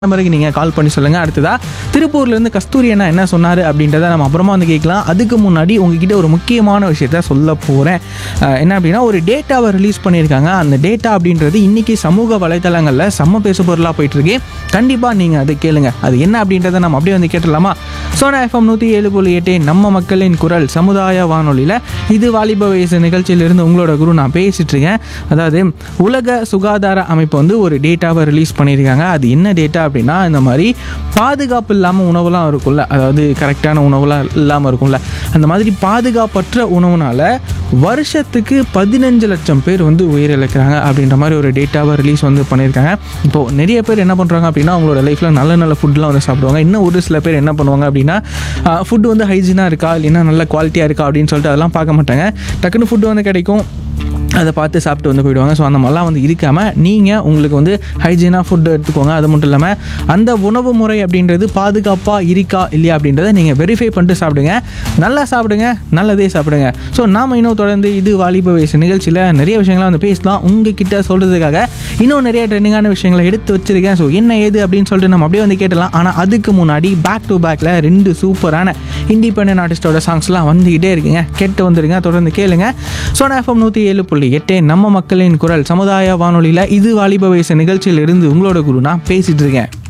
நம்பருக்கு நீங்கள் கால் பண்ணி சொல்லுங்கள் அடுத்ததா திருப்பூர்லேருந்து கஸ்தூரி அண்ணா என்ன சொன்னார் அப்படின்றத நம்ம அப்புறமா வந்து கேட்கலாம் அதுக்கு முன்னாடி உங்ககிட்ட ஒரு முக்கியமான விஷயத்த சொல்ல போகிறேன் என்ன அப்படின்னா ஒரு டேட்டாவை ரிலீஸ் பண்ணியிருக்காங்க அந்த டேட்டா அப்படின்றது இன்றைக்கி சமூக வலைத்தளங்களில் செம்ம பேசு பொருளாக போயிட்டுருக்கு கண்டிப்பாக நீங்கள் அதை கேளுங்க அது என்ன அப்படின்றத நம்ம அப்படியே வந்து கேட்டுடலாமா சோனா எஃப்எம் நூற்றி ஏழு புள்ளி எட்டு நம்ம மக்களின் குரல் சமுதாய வானொலியில் இது வாலிப வயசு நிகழ்ச்சியிலிருந்து உங்களோட குரு நான் பேசிட்டு இருக்கேன் அதாவது உலக சுகாதார அமைப்பு வந்து ஒரு டேட்டாவை ரிலீஸ் பண்ணியிருக்காங்க அது என்ன டேட்டா அப்படின்னா இந்த மாதிரி பாதுகாப்பு இல்லாமல் உணவுலாம் இருக்கும்ல அதாவது கரெக்டான உணவுலாம் இல்லாமல் இருக்கும்ல அந்த மாதிரி பாதுகாப்பற்ற உணவுனால வருஷத்துக்கு பதினஞ்சு லட்சம் பேர் வந்து உயிரிழக்கிறாங்க அப்படின்ற மாதிரி ஒரு டேட்டாவை ரிலீஸ் வந்து பண்ணியிருக்காங்க இப்போது நிறைய பேர் என்ன பண்ணுறாங்க அப்படின்னா அவங்களோட லைஃப்பில் நல்ல நல்ல ஃபுட்லாம் வந்து சாப்பிடுவாங்க இன்னும் ஒரு சில பேர் என்ன பண்ணுவாங்க அப்படின்னா ஃபுட்டு வந்து ஹைஜீனாக இருக்கா இல்லைன்னா நல்ல குவாலிட்டியாக இருக்கா அப்படின்னு சொல்லிட்டு அதெல்லாம் பார்க்க மாட்டாங்க டக்குன்னு ஃபுட்டு வந்து கிடைக்கும் அதை பார்த்து சாப்பிட்டு வந்து போயிடுவாங்க ஸோ அந்த மாதிரிலாம் வந்து இருக்காமல் நீங்கள் உங்களுக்கு வந்து ஹைஜீனாக ஃபுட் எடுத்துக்கோங்க அது மட்டும் இல்லாமல் அந்த உணவு முறை அப்படின்றது பாதுகாப்பாக இருக்கா இல்லையா அப்படின்றத நீங்கள் வெரிஃபை பண்ணிட்டு சாப்பிடுங்க நல்லா சாப்பிடுங்க நல்லதே சாப்பிடுங்க ஸோ நாம் இன்னும் தொடர்ந்து இது வாலிப வயசு நிகழ்ச்சியில் நிறைய விஷயங்களை வந்து பேசலாம் உங்ககிட்ட சொல்கிறதுக்காக இன்னும் நிறைய ட்ரெண்டிங்கான விஷயங்களை எடுத்து வச்சிருக்கேன் ஸோ என்ன ஏது அப்படின்னு சொல்லிட்டு நம்ம அப்படியே வந்து கேட்டலாம் ஆனால் அதுக்கு முன்னாடி பேக் டு பேக்கில் ரெண்டு சூப்பரான இண்டிபெண்டன்ட் ஆர்டிஸ்டோட சாங்ஸ்லாம் வந்துக்கிட்டே இருக்குங்க கேட்டு வந்துருங்க தொடர்ந்து கேளுங்க சோனா எஃப்எம் நூற்றி ஏழு புள்ளி எட்டு நம்ம மக்களின் குரல் சமுதாய வானொலியில் இது வாலிப வயசு நிகழ்ச்சியில் இருந்து உங்களோட குரு நான் பேசிட்டு இருக்கேன்